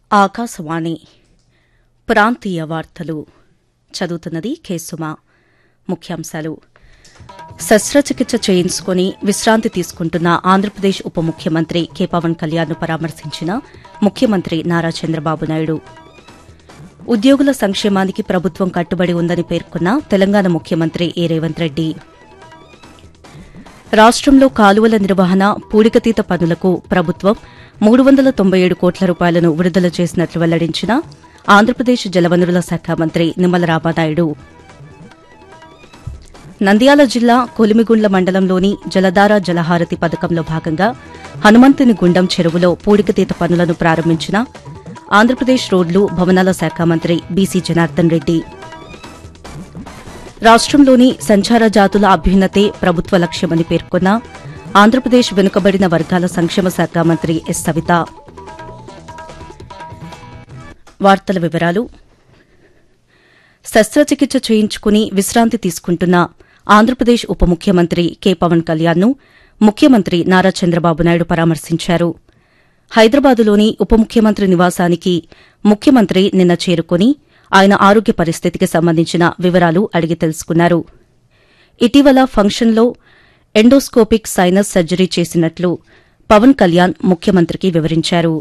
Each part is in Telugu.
ఆకాశవాణి ప్రాంతీయ వార్తలు చదువుతున్నది కేసుమా ముఖ్యాంశాలు శస్త్రచికిత్స చేయించుకుని విశ్రాంతి తీసుకుంటున్న ఆంధ్రప్రదేశ్ ఉప ముఖ్యమంత్రి కె పవన్ కళ్యాణ్ను పరామర్శించిన ముఖ్యమంత్రి నారా చంద్రబాబు నాయుడు ఉద్యోగుల సంక్షేమానికి ప్రభుత్వం కట్టుబడి ఉందని పేర్కొన్న తెలంగాణ ముఖ్యమంత్రి ఏ రేవంత్ రెడ్డి రాష్టంలో కాలువల నిర్వహణ పూడికతీత పనులకు ప్రభుత్వం మూడు వందల తొంభై ఏడు కోట్ల రూపాయలను విడుదల చేసినట్లు వెల్లడించిన ఆంధ్రప్రదేశ్ జలవనరుల శాఖ మంత్రి నిమ్మల రామానాయుడు నంద్యాల జిల్లా కొలిమిగుండ్ల మండలంలోని జలధార జలహారతి పథకంలో భాగంగా హనుమంతుని గుండం చెరువులో పూడికతీత పనులను ప్రారంభించిన ఆంధ్రప్రదేశ్ రోడ్లు భవనాల శాఖ మంత్రి బీసీ జనార్దన్ రెడ్డి రాష్టంలోని సంచార జాతుల అభ్యున్నతే ప్రభుత్వ లక్ష్యమని పేర్కొన్న ఆంధ్రప్రదేశ్ వెనుకబడిన వర్గాల సంక్షేమ శాఖ మంత్రి ఎస్ సవిత వార్తల వివరాలు శస్త్రచికిత్స చేయించుకుని విశ్రాంతి తీసుకుంటున్న ఆంధ్రప్రదేశ్ ఉప ముఖ్యమంత్రి కె పవన్ కళ్యాణ్ను ముఖ్యమంత్రి నారా చంద్రబాబు నాయుడు పరామర్శించారు హైదరాబాదులోని ఉప ముఖ్యమంత్రి నివాసానికి ముఖ్యమంత్రి నిన్న చేరుకుని ఆయన ఆరోగ్య పరిస్థితికి సంబంధించిన వివరాలు అడిగి తెలుసుకున్నారు ఇటీవల ఫంక్షన్లో ఎండోస్కోపిక్ సైనస్ సర్జరీ చేసినట్లు పవన్ కళ్యాణ్ ముఖ్యమంత్రికి వివరించారు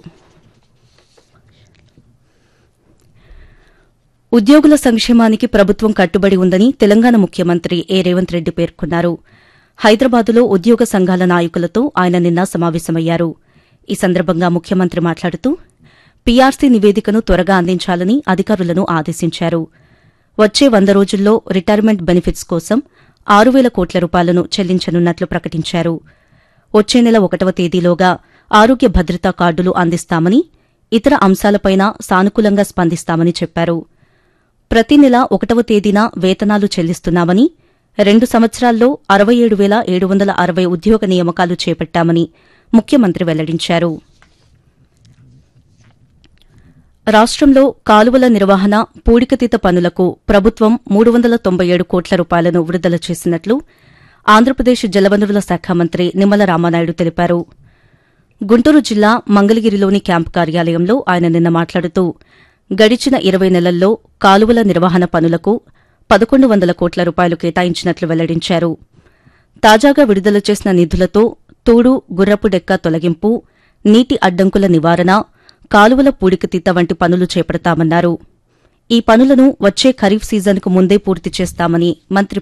ఉద్యోగుల సంక్షేమానికి ప్రభుత్వం కట్టుబడి ఉందని తెలంగాణ ముఖ్యమంత్రి ఏ రేవంత్ రెడ్డి పేర్కొన్నారు హైదరాబాదులో ఉద్యోగ సంఘాల నాయకులతో ఆయన నిన్న సమావేశమయ్యారు ఈ సందర్భంగా ముఖ్యమంత్రి మాట్లాడుతూ పీఆర్సీ నివేదికను త్వరగా అందించాలని అధికారులను ఆదేశించారు వచ్చే వంద రోజుల్లో రిటైర్మెంట్ బెనిఫిట్స్ కోసం ఆరు వేల కోట్ల రూపాయలను చెల్లించనున్నట్లు ప్రకటించారు వచ్చే నెల ఒకటవ తేదీలోగా ఆరోగ్య భద్రతా కార్డులు అందిస్తామని ఇతర అంశాలపైన సానుకూలంగా స్పందిస్తామని చెప్పారు ప్రతి నెల ఒకటవ తేదీన వేతనాలు చెల్లిస్తున్నామని రెండు సంవత్సరాల్లో అరవై ఏడు వేల ఏడు వందల అరవై ఉద్యోగ నియామకాలు చేపట్టామని ముఖ్యమంత్రి వెల్లడించారు రాష్టంలో కాలువల నిర్వహణ పూడికతీత పనులకు ప్రభుత్వం మూడు వందల తొంభై ఏడు కోట్ల రూపాయలను విడుదల చేసినట్లు ఆంధ్రప్రదేశ్ జలవనరుల శాఖ మంత్రి నిమ్మల రామానాయుడు తెలిపారు గుంటూరు జిల్లా మంగళగిరిలోని క్యాంపు కార్యాలయంలో ఆయన నిన్న మాట్లాడుతూ గడిచిన ఇరవై నెలల్లో కాలువల నిర్వహణ పనులకు పదకొండు వందల కోట్ల రూపాయలు కేటాయించినట్లు వెల్లడించారు తాజాగా విడుదల చేసిన నిధులతో తూడు గుర్రపు డెక్క తొలగింపు నీటి అడ్డంకుల నివారణ కాలువల పూడికతీత వంటి పనులు చేపడతామన్నారు ఈ పనులను వచ్చే ఖరీఫ్ సీజన్కు ముందే పూర్తి చేస్తామని మంత్రి